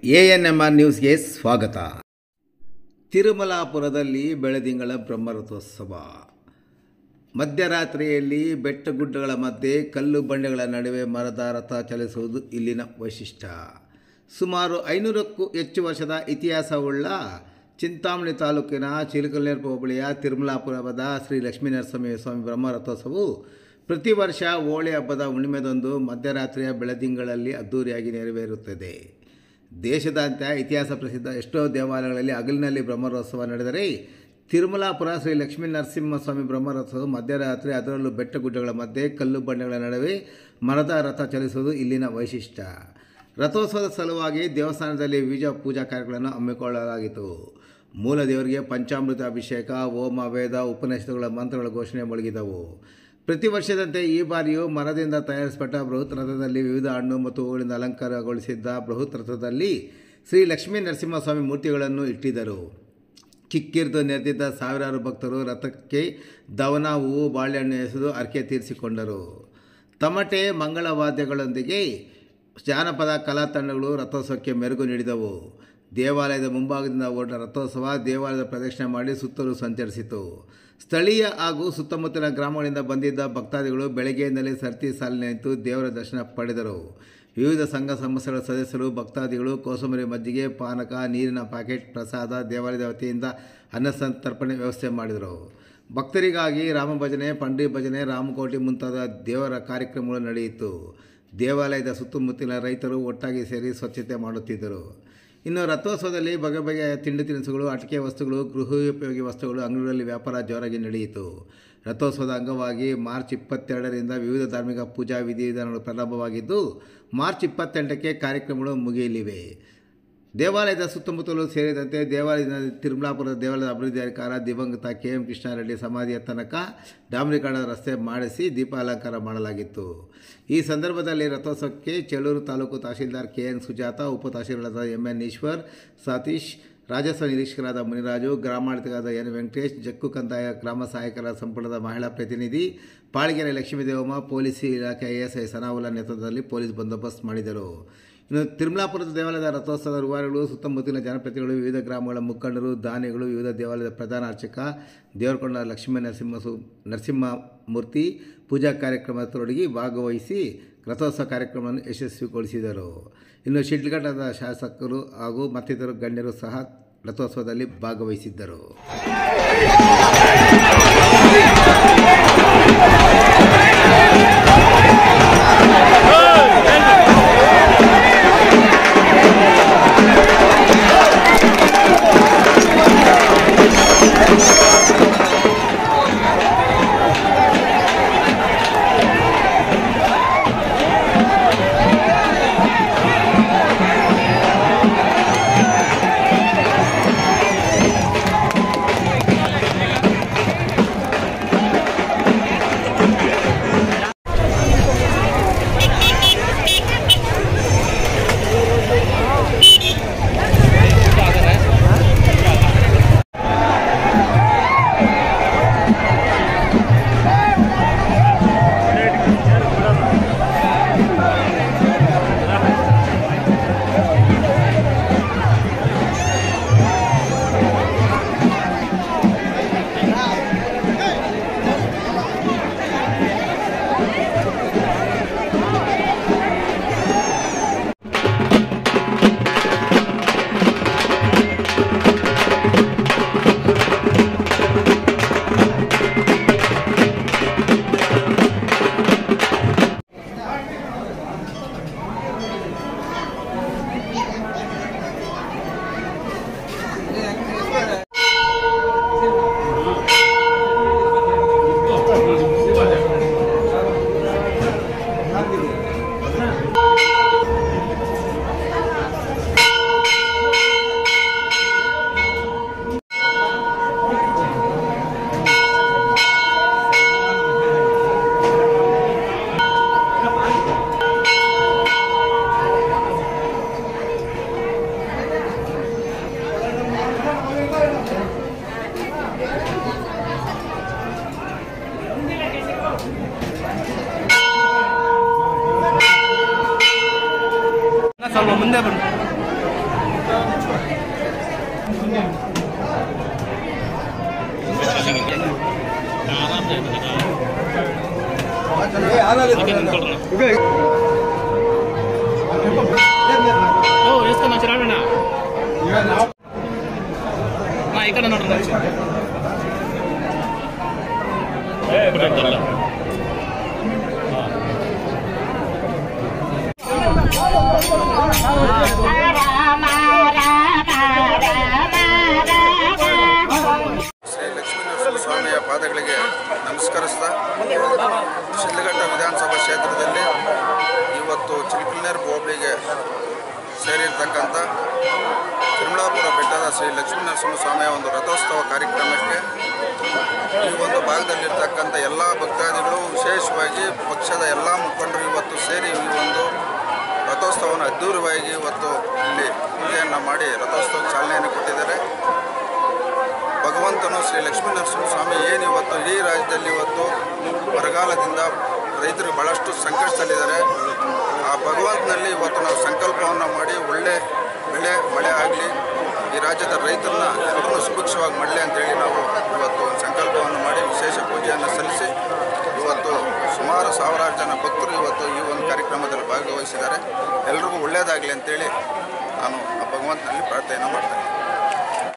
A N M R ನ್ಯೂಸ್ಗೆ ಸ್ವಾಗತ ತಿರುಮಲಾಪುರದಲ್ಲಿ ಬೆಳದಿಂಗಳ ಬ್ರಹ್ಮರಥೋತ್ಸವ ಮಧ್ಯರಾತ್ರಿಯಲ್ಲಿ ಬೆಟ್ಟಗುಡ್ಡಗಳ ಮಧ್ಯೆ ಕಲ್ಲು ಬಂಡೆಗಳ ನಡುವೆ ಮರದ ರಥ ಚಲಿಸುವುದು ಇಲ್ಲಿನ ವೈಶಿಷ್ಟ್ಯ ಸುಮಾರು ಐನೂರಕ್ಕೂ ಹೆಚ್ಚು ವರ್ಷದ ಇತಿಹಾಸವುಳ್ಳ ಚಿಂತಾಮಣಿ ತಾಲೂಕಿನ ಚಿಲಕಲ್ಲೇರು ಹೋಬಳಿಯ ತಿರುಮಲಾಪುರದ ಶ್ರೀ ಲಕ್ಷ್ಮೀನರಸಿಂಹ ಸ್ವಾಮಿ ಬ್ರಹ್ಮರಥೋತ್ಸವವು ಪ್ರತಿ ವರ್ಷ ಹೋಳಿ ಹಬ್ಬದ ಹುಣ್ಣಿಮೆದಂದು ಮಧ್ಯರಾತ್ರಿಯ ಬೆಳದಿಂಗಳಲ್ಲಿ ಅದ್ದೂರಿಯಾಗಿ ನೆರವೇರುತ್ತದೆ ದೇಶದಾದ್ಯಂತ ಇತಿಹಾಸ ಪ್ರಸಿದ್ಧ ಎಷ್ಟೋ ದೇವಾಲಯಗಳಲ್ಲಿ ಹಗಲಿನಲ್ಲಿ ಬ್ರಹ್ಮರಥೋತ್ಸವ ನಡೆದರೆ ತಿರುಮಲಾಪುರ ಶ್ರೀ ಲಕ್ಷ್ಮೀ ನರಸಿಂಹಸ್ವಾಮಿ ಬ್ರಹ್ಮರಥೋತ್ಸವ ಮಧ್ಯರಾತ್ರಿ ಅದರಲ್ಲೂ ಬೆಟ್ಟಗುಡ್ಡಗಳ ಮಧ್ಯೆ ಕಲ್ಲು ಬಂಡೆಗಳ ನಡುವೆ ಮರದ ರಥ ಚಲಿಸುವುದು ಇಲ್ಲಿನ ವೈಶಿಷ್ಟ್ಯ ರಥೋತ್ಸವದ ಸಲುವಾಗಿ ದೇವಸ್ಥಾನದಲ್ಲಿ ವಿವಿಧ ಪೂಜಾ ಕಾರ್ಯಗಳನ್ನು ಹಮ್ಮಿಕೊಳ್ಳಲಾಗಿತ್ತು ಮೂಲ ದೇವರಿಗೆ ಪಂಚಾಮೃತ ಅಭಿಷೇಕ ಹೋಮ ವೇದ ಉಪನಿಷತ್ತುಗಳ ಮಂತ್ರಗಳ ಘೋಷಣೆ ಮೊಳಗಿದವು ಪ್ರತಿ ವರ್ಷದಂತೆ ಈ ಬಾರಿಯೂ ಮರದಿಂದ ತಯಾರಿಸಲ್ಪಟ್ಟ ಬೃಹತ್ ರಥದಲ್ಲಿ ವಿವಿಧ ಹಣ್ಣು ಮತ್ತು ಹೂಗಳಿಂದ ಅಲಂಕಾರಗೊಳಿಸಿದ್ದ ಬೃಹತ್ ರಥದಲ್ಲಿ ಶ್ರೀ ಲಕ್ಷ್ಮೀ ನರಸಿಂಹಸ್ವಾಮಿ ಮೂರ್ತಿಗಳನ್ನು ಇಟ್ಟಿದ್ದರು ಕಿಕ್ಕಿರಿದು ನೆರೆದಿದ್ದ ಸಾವಿರಾರು ಭಕ್ತರು ರಥಕ್ಕೆ ದವನ ಹೂವು ಬಾಳೆಹಣ್ಣು ಎಸೆದು ಅರ್ಕೆ ತೀರಿಸಿಕೊಂಡರು ತಮಟೆ ಮಂಗಳವಾದ್ಯಗಳೊಂದಿಗೆ ಜಾನಪದ ಕಲಾ ತಂಡಗಳು ರಥೋತ್ಸವಕ್ಕೆ ಮೆರುಗು ನೀಡಿದವು ದೇವಾಲಯದ ಮುಂಭಾಗದಿಂದ ಹೊರಟ ರಥೋತ್ಸವ ದೇವಾಲಯದ ಪ್ರದಕ್ಷಿಣೆ ಮಾಡಿ ಸುತ್ತಲೂ ಸಂಚರಿಸಿತು ಸ್ಥಳೀಯ ಹಾಗೂ ಸುತ್ತಮುತ್ತಲಿನ ಗ್ರಾಮಗಳಿಂದ ಬಂದಿದ್ದ ಭಕ್ತಾದಿಗಳು ಬೆಳಗ್ಗೆಯಿಂದಲೇ ಸರತಿ ಸಾಲಿನ ನಿಂತು ದೇವರ ದರ್ಶನ ಪಡೆದರು ವಿವಿಧ ಸಂಘ ಸಂಸ್ಥೆಗಳ ಸದಸ್ಯರು ಭಕ್ತಾದಿಗಳು ಕೋಸಂಬರಿ ಮಜ್ಜಿಗೆ ಪಾನಕ ನೀರಿನ ಪ್ಯಾಕೆಟ್ ಪ್ರಸಾದ ದೇವಾಲಯದ ವತಿಯಿಂದ ಅನ್ನಸಂತರ್ಪಣೆ ವ್ಯವಸ್ಥೆ ಮಾಡಿದರು ಭಕ್ತರಿಗಾಗಿ ರಾಮಭಜನೆ ಪಂಡಿ ಭಜನೆ ರಾಮಕೋಟಿ ಮುಂತಾದ ದೇವರ ಕಾರ್ಯಕ್ರಮಗಳು ನಡೆಯಿತು ದೇವಾಲಯದ ಸುತ್ತಮುತ್ತಲಿನ ರೈತರು ಒಟ್ಟಾಗಿ ಸೇರಿ ಸ್ವಚ್ಛತೆ ಮಾಡುತ್ತಿದ್ದರು ಇನ್ನು ರಥೋತ್ಸವದಲ್ಲಿ ಬಗೆ ಬಗೆಯ ತಿಂಡಿ ತಿನಿಸುಗಳು ಅಟಿಕೆ ವಸ್ತುಗಳು ಗೃಹೋಪಯೋಗಿ ವಸ್ತುಗಳು ಅಂಗಡಿಗಳಲ್ಲಿ ವ್ಯಾಪಾರ ಜೋರಾಗಿ ನಡೆಯಿತು ರಥೋತ್ಸವದ ಅಂಗವಾಗಿ ಮಾರ್ಚ್ ಇಪ್ಪತ್ತೆರಡರಿಂದ ವಿವಿಧ ಧಾರ್ಮಿಕ ಪೂಜಾ ವಿಧಿವಿಧಾನಗಳು ಪ್ರಾರಂಭವಾಗಿದ್ದು ಮಾರ್ಚ್ ಇಪ್ಪತ್ತೆಂಟಕ್ಕೆ ಕಾರ್ಯಕ್ರಮಗಳು ಮುಗಿಯಲಿವೆ ದೇವಾಲಯದ ಸುತ್ತಮುತ್ತಲು ಸೇರಿದಂತೆ ದೇವಾಲಯದ ತಿರುಮಲಾಪುರದ ದೇವಾಲಯದ ಅಭಿವೃದ್ಧಿ ಅಧಿಕಾರ ದಿವಂಗತ ಕೆ ಎಂ ಕೃಷ್ಣಾರೆಡ್ಡಿ ಸಮಾಧಿಯ ತನಕ ಡಾಂಬರೀಕರಣ ರಸ್ತೆ ಮಾಡಿಸಿ ದೀಪ ಅಲಂಕಾರ ಮಾಡಲಾಗಿತ್ತು ಈ ಸಂದರ್ಭದಲ್ಲಿ ರಥೋತ್ಸವಕ್ಕೆ ಚೇಳೂರು ತಾಲೂಕು ತಹಶೀಲ್ದಾರ್ ಕೆ ಎನ್ ಸುಜಾತ ಉಪ ತಹಶೀಲ್ದಾರ್ ಎಂ ಎನ್ ಈಶ್ವರ್ ಸತೀಶ್ ರಾಜಸ್ವ ನಿರೀಕ್ಷಕರಾದ ಮುನಿರಾಜು ಗ್ರಾಮಾಡಳಿತಗಾದ ಎನ್ ವೆಂಕಟೇಶ್ ಜಕ್ಕು ಕಂದಾಯ ಗ್ರಾಮ ಸಹಾಯಕರ ಸಂಪುಟದ ಮಹಿಳಾ ಪ್ರತಿನಿಧಿ ಪಾಳಿಗೆರೆ ಲಕ್ಷ್ಮೀದೇವಮ್ಮ ಪೊಲೀಸ್ ಇಲಾಖೆ ಎಎಸ್ಐ ಸನಾವುಲ್ಲಾ ನೇತೃತ್ವದಲ್ಲಿ ಪೊಲೀಸ್ ಬಂದೋಬಸ್ತ್ ಮಾಡಿದರು ಇನ್ನು ತಿರುಮಲಾಪುರದ ದೇವಾಲಯದ ರಥೋತ್ಸವದ ರೂವಾರಿಗಳು ಸುತ್ತಮುತ್ತಲಿನ ಜನಪ್ರತಿನಿಧಿಗಳು ವಿವಿಧ ಗ್ರಾಮಗಳ ಮುಖಂಡರು ದಾನಿಗಳು ವಿವಿಧ ದೇವಾಲಯದ ಪ್ರಧಾನ ಅರ್ಚಕ ದೇವರಕೊಂಡ ಲಕ್ಷ್ಮೀ ನರಸಿಂಹ ಸು ನರಸಿಂಹಮೂರ್ತಿ ಪೂಜಾ ಕಾರ್ಯಕ್ರಮ ತೊಡಗಿ ಭಾಗವಹಿಸಿ ರಥೋತ್ಸವ ಕಾರ್ಯಕ್ರಮವನ್ನು ಯಶಸ್ವಿಗೊಳಿಸಿದರು ಇನ್ನು ಶಿಡ್ಲಘಟ್ಟದ ಶಾಸಕರು ಹಾಗೂ ಮತ್ತಿತರ ಗಣ್ಯರು ಸಹ ರಥೋತ್ಸವದಲ್ಲಿ ಭಾಗವಹಿಸಿದ್ದರು ಸ್ವಲ್ಪ ಮುಂದೆ ಬನ್ನಿ ಓ ಎಷ್ಟು ನಾ ಚಿರಾಡೋಣ ನಾ ಈ ಕಡೆ ನೋಡ್ರಿ ಶ್ರೀ ಲಕ್ಷ್ಮೀನರಸಿಂಹ ಸ್ವಾಮಿಯ ಪಾದಗಳಿಗೆ ನಮಸ್ಕರಿಸ್ತಾ ಶಿಡ್ಲಘಟ್ಟ ವಿಧಾನಸಭಾ ಕ್ಷೇತ್ರದಲ್ಲಿ ಇವತ್ತು ಚಿಲ್ಕಲ್ನೇರ್ ಹೋಬಳಿಗೆ ಸೇರಿರ್ತಕ್ಕಂಥ ತಿರುಮಲಾಪುರ ಬೆಟ್ಟದ ಶ್ರೀ ಲಕ್ಷ್ಮೀನರಸಿಂಹ ಸ್ವಾಮಿಯ ಒಂದು ರಥೋತ್ಸವ ಕಾರ್ಯಕ್ರಮಕ್ಕೆ ಈ ಒಂದು ಭಾಗದಲ್ಲಿರ್ತಕ್ಕಂಥ ಎಲ್ಲ ಭಕ್ತಾದಿಗಳು ವಿಶೇಷವಾಗಿ ಪಕ್ಷದ ಎಲ್ಲ ಮುಖಂಡರು ಇವತ್ತು ಸೇರಿ ಈ ಒಂದು ರಥೋತ್ಸವವನ್ನು ಅದ್ಧೂರಿಯಾಗಿ ಇವತ್ತು ಇಲ್ಲಿ ಪೂಜೆಯನ್ನು ಮಾಡಿ ರಥೋತ್ಸವಕ್ಕೆ ಚಾಲನೆಯನ್ನು ಕೊಟ್ಟಿದ್ದಾರೆ ಭಗವಂತನು ಶ್ರೀ ಲಕ್ಷ್ಮೀ ನರಸಿಂಹ ಸ್ವಾಮಿ ಏನು ಇವತ್ತು ಇಡೀ ರಾಜ್ಯದಲ್ಲಿ ಇವತ್ತು ಬರಗಾಲದಿಂದ ರೈತರು ಭಾಳಷ್ಟು ಸಂಕಷ್ಟದಲ್ಲಿದ್ದಾರೆ ಆ ಭಗವಂತನಲ್ಲಿ ಇವತ್ತು ನಾವು ಸಂಕಲ್ಪವನ್ನು ಮಾಡಿ ಒಳ್ಳೆ ಬೆಳೆ ಮಳೆ ಆಗಲಿ ಈ ರಾಜ್ಯದ ರೈತರನ್ನ ಎಲ್ಲರನ್ನೂ ಸುಭಿಕ್ಷವಾಗಿ ಮಾಡಲಿ ಅಂತೇಳಿ ನಾವು ಇವತ್ತು ಒಂದು ಸಂಕಲ್ಪವನ್ನು ಮಾಡಿ ವಿಶೇಷ ಪೂಜೆಯನ್ನು ಸಲ್ಲಿಸಿ ಇವತ್ತು ಸುಮಾರು ಸಾವಿರಾರು ಜನ ಭಕ್ತರು ಇವತ್ತು ಈ ಒಂದು ಕಾರ್ಯಕ್ರಮದಲ್ಲಿ ಭಾಗವಹಿಸಿದ್ದಾರೆ ಎಲ್ರಿಗೂ ಒಳ್ಳೆಯದಾಗಲಿ ಅಂತೇಳಿ ನಾನು ಆ ಭಗವಂತನಲ್ಲಿ ಪ್ರಾರ್ಥನೆಯನ್ನು ಮಾಡ್ತೇನೆ